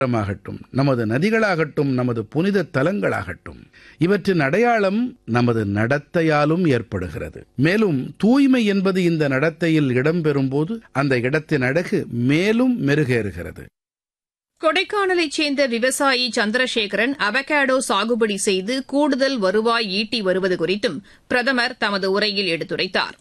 ஆகட்டும் நமது நதிகளாகட்டும் நமது புனித தலங்களாகட்டும் இவற்றின் அடையாளம் நமது நடத்தையாலும் ஏற்படுகிறது மேலும் தூய்மை என்பது இந்த நடத்தையில் இடம்பெறும்போது அந்த இடத்தின் அழகு மேலும் மெருகேறுகிறது கொடைக்கானலைச் சேர்ந்த விவசாயி சந்திரசேகரன் அவகேடோ சாகுபடி செய்து கூடுதல் வருவாய் ஈட்டி வருவது குறித்தும் பிரதமர் தமது உரையில் எடுத்துரைத்தார்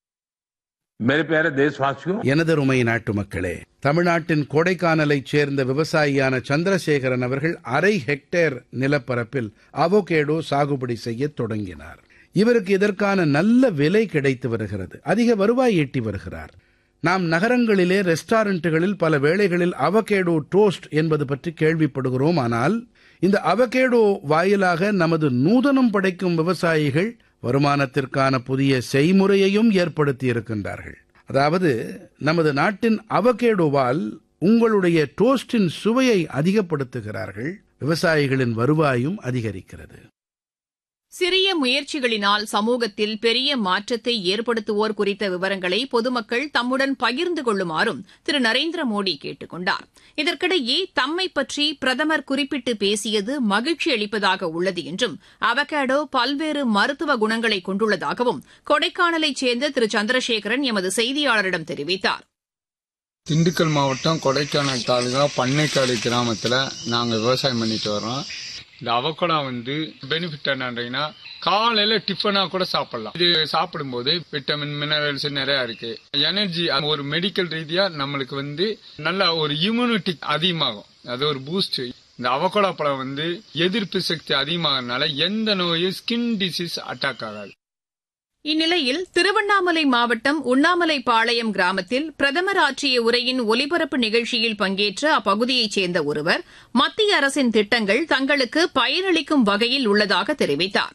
मेरे प्यारे देशवासियों எனதருமை நாட்டு மக்களே தமிழ்நாட்டின் கொடைக்கானலைச் சேர்ந்த விவசாயியான சந்திரசேகரன் அவர்கள் அரை ஹெக்டேர் நிலப்பரப்பில் அவகேடோ சாகுபடி செய்யத் தொடங்கினார் இவருக்கு இதற்கான நல்ல விலை கிடைத்து வருகிறது அதிக வருவாய் ஈட்டி வருகிறார் நாம் நகரங்களிலே ரெஸ்டாரண்ட்டுகளில் பல வேளைகளில் அவகேடோ டோஸ்ட் என்பது பற்றி கேள்விப்படுகிறோம் ஆனால் இந்த அவகேடோ வாயிலாக நமது நூதனம் படைக்கும் விவசாயிகள் வருமானத்திற்கான புதிய செய்முறையையும் ஏற்படுத்தி இருக்கின்றார்கள் அதாவது நமது நாட்டின் அவகேடோவால் உங்களுடைய டோஸ்டின் சுவையை அதிகப்படுத்துகிறார்கள் விவசாயிகளின் வருவாயும் அதிகரிக்கிறது சிறிய முயற்சிகளினால் சமூகத்தில் பெரிய மாற்றத்தை ஏற்படுத்துவோர் குறித்த விவரங்களை பொதுமக்கள் தம்முடன் பகிர்ந்து கொள்ளுமாறும் திரு நரேந்திர மோடி கேட்டுக் கொண்டார் இதற்கிடையே தம்மை பற்றி பிரதமர் குறிப்பிட்டு பேசியது மகிழ்ச்சி அளிப்பதாக உள்ளது என்றும் அவகேடோ பல்வேறு மருத்துவ குணங்களை கொண்டுள்ளதாகவும் கொடைக்கானலைச் சேர்ந்த திரு சந்திரசேகரன் எமது செய்தியாளரிடம் தெரிவித்தார் திண்டுக்கல் மாவட்டம் கொடைக்கானல் தாலுகா பண்ணைக்காடு கிராமத்துல நாங்க விவசாயம் பண்ணிட்டு வர்றோம் இந்த அவக்கோடா வந்து பெனிஃபிட் என்னன்றீங்கன்னா காலையில டிஃபனா கூட சாப்பிடலாம் இது சாப்பிடும்போது விட்டமின் மினரல்ஸ் நிறைய இருக்கு எனர்ஜி ஒரு மெடிக்கல் ரீதியா நம்மளுக்கு வந்து நல்ல ஒரு இம்யூனிட்டி அதிகமாகும் அது ஒரு பூஸ்ட் இந்த அவக்கோடா பழம் வந்து எதிர்ப்பு சக்தி அதிகமாகறதுனால எந்த நோயும் ஸ்கின் டிசீஸ் அட்டாக் ஆகாது இந்நிலையில் திருவண்ணாமலை மாவட்டம் உண்ணாமலைபாளையம் கிராமத்தில் பிரதமர் ஆற்றிய உரையின் ஒலிபரப்பு நிகழ்ச்சியில் பங்கேற்ற அப்பகுதியைச் சேர்ந்த ஒருவர் மத்திய அரசின் திட்டங்கள் தங்களுக்கு பயனளிக்கும் வகையில் உள்ளதாக தெரிவித்தார்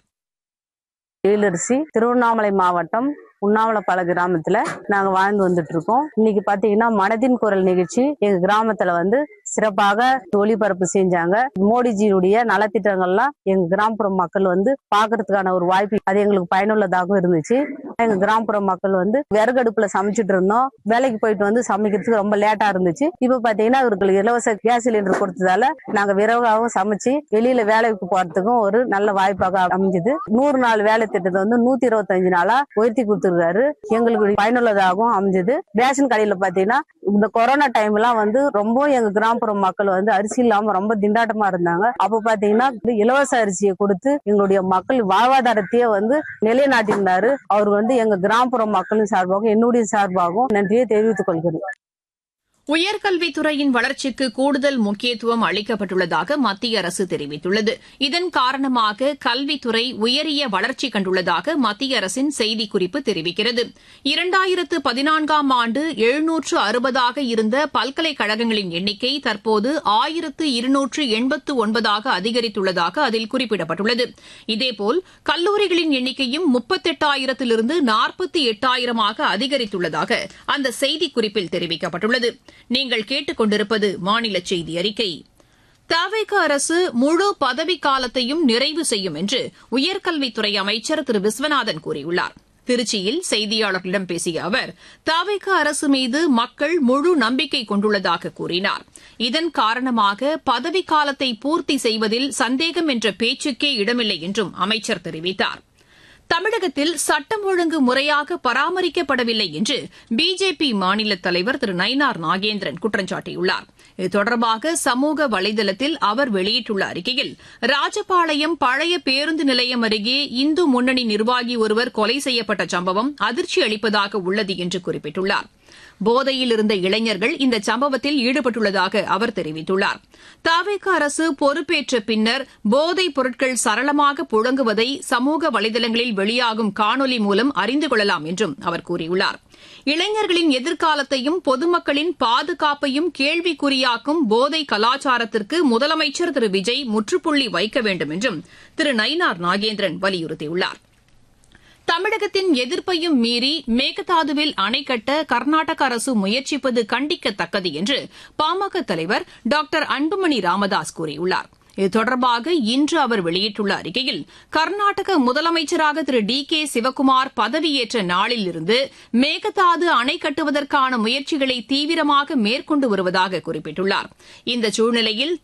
எழிலரசி திருவண்ணாமலை மாவட்டம் உண்ணாமலைப்பாள கிராமத்துல நாங்க வாழ்ந்து வந்துட்டு இருக்கோம் இன்னைக்கு பாத்தீங்கன்னா மனதின் குரல் நிகழ்ச்சி எங்க கிராமத்துல வந்து சிறப்பாக ஒளிபரப்பு செஞ்சாங்க மோடிஜியுடைய நலத்திட்டங்கள்லாம் எங்க கிராமப்புற மக்கள் வந்து பாக்குறதுக்கான ஒரு வாய்ப்பு அது எங்களுக்கு பயனுள்ளதாகவும் இருந்துச்சு எங்க கிராமப்புற மக்கள் வந்து விறகடுப்புல சமைச்சிட்டு இருந்தோம் வேலைக்கு போயிட்டு வந்து சமைக்கிறதுக்கு ரொம்ப லேட்டா இருந்துச்சு இப்ப பாத்தீங்கன்னா அவர்களுக்கு இலவச கேஸ் சிலிண்டர் கொடுத்ததால நாங்க விரைவாகவும் சமைச்சு வெளியில வேலைக்கு போறதுக்கும் ஒரு நல்ல வாய்ப்பாக அமைஞ்சது நூறு நாள் வேலை திட்டத்தை வந்து நூத்தி இருபத்தஞ்சு நாளா உயர்த்தி கொடுத்துருக்காரு எங்களுக்கு பயனுள்ளதாகவும் அமைஞ்சது ரேஷன் கடையில பாத்தீங்கன்னா இந்த கொரோனா டைம் எல்லாம் வந்து ரொம்ப எங்க கிராமப்புற மக்கள் வந்து அரிசி இல்லாம ரொம்ப திண்டாட்டமா இருந்தாங்க அப்ப பாத்தீங்கன்னா இலவச அரிசியை கொடுத்து எங்களுடைய மக்கள் வாழ்வாதாரத்தையே வந்து நிலைநாட்டியிருந்தாரு அவர் வந்து எங்க கிராமப்புற மக்களின் சார்பாகவும் என்னுடைய சார்பாகவும் நன்றியை தெரிவித்துக் கொள்கிறேன் உயர்கல்வித்துறையின் வளர்ச்சிக்கு கூடுதல் முக்கியத்துவம் அளிக்கப்பட்டுள்ளதாக மத்திய அரசு தெரிவித்துள்ளது இதன் காரணமாக கல்வித்துறை உயரிய வளர்ச்சி கண்டுள்ளதாக மத்திய அரசின் செய்திக்குறிப்பு தெரிவிக்கிறது இரண்டாயிரத்து பதினான்காம் ஆண்டு எழுநூற்று அறுபதாக இருந்த பல்கலைக்கழகங்களின் எண்ணிக்கை தற்போது ஆயிரத்து இருநூற்று எண்பத்து ஒன்பதாக அதிகரித்துள்ளதாக அதில் குறிப்பிடப்பட்டுள்ளது இதேபோல் கல்லூரிகளின் எண்ணிக்கையும் முப்பத்தெட்டாயிரத்திலிருந்து நாற்பத்தி எட்டாயிரமாக அதிகரித்துள்ளதாக அந்த செய்திக்குறிப்பில் தெரிவிக்கப்பட்டுள்ளது நீங்கள் கேட்டுக்கொண்டிருப்பது மாநில செய்தி அறிக்கை தவிக அரசு முழு பதவிக்காலத்தையும் நிறைவு செய்யும் என்று உயர்கல்வித்துறை அமைச்சர் திரு விஸ்வநாதன் கூறியுள்ளார் திருச்சியில் செய்தியாளர்களிடம் பேசிய அவர் தவிக அரசு மீது மக்கள் முழு நம்பிக்கை கொண்டுள்ளதாக கூறினார் இதன் காரணமாக பதவிக்காலத்தை பூர்த்தி செய்வதில் சந்தேகம் என்ற பேச்சுக்கே இடமில்லை என்றும் அமைச்சர் தெரிவித்தார் தமிழகத்தில் சட்டம் ஒழுங்கு முறையாக பராமரிக்கப்படவில்லை என்று பிஜேபி மாநில தலைவர் திரு நயினார் நாகேந்திரன் குற்றம் சாட்டியுள்ளார் இது தொடர்பாக சமூக வலைதளத்தில் அவர் வெளியிட்டுள்ள அறிக்கையில் ராஜபாளையம் பழைய பேருந்து நிலையம் அருகே இந்து முன்னணி நிர்வாகி ஒருவர் கொலை செய்யப்பட்ட சம்பவம் அதிர்ச்சி அளிப்பதாக உள்ளது என்று குறிப்பிட்டுள்ளார் போதையில் இருந்த இளைஞர்கள் இந்த சம்பவத்தில் ஈடுபட்டுள்ளதாக அவர் தெரிவித்துள்ளார் தாவேக அரசு பொறுப்பேற்ற பின்னர் போதைப் பொருட்கள் சரளமாக புழங்குவதை சமூக வலைதளங்களில் வெளியாகும் காணொலி மூலம் அறிந்து கொள்ளலாம் என்றும் அவர் கூறியுள்ளார் இளைஞர்களின் எதிர்காலத்தையும் பொதுமக்களின் பாதுகாப்பையும் கேள்விக்குறியாக்கும் போதை கலாச்சாரத்திற்கு முதலமைச்சர் திரு விஜய் முற்றுப்புள்ளி வைக்க வேண்டும் என்றும் திரு நயினார் நாகேந்திரன் வலியுறுத்தியுள்ளார் தமிழகத்தின் எதிர்ப்பையும் மீறி மேகதாதுவில் அணை கட்ட கர்நாடக அரசு முயற்சிப்பது கண்டிக்கத்தக்கது என்று பாமக தலைவர் டாக்டர் அன்புமணி ராமதாஸ் கூறியுள்ளார் இது தொடர்பாக இன்று அவர் வெளியிட்டுள்ள அறிக்கையில் கர்நாடக முதலமைச்சராக திரு டி கே சிவக்குமார் பதவியேற்ற நாளிலிருந்து மேகதாது அணை கட்டுவதற்கான முயற்சிகளை தீவிரமாக மேற்கொண்டு வருவதாக குறிப்பிட்டுள்ளார் இந்த சூழ்நிலையில்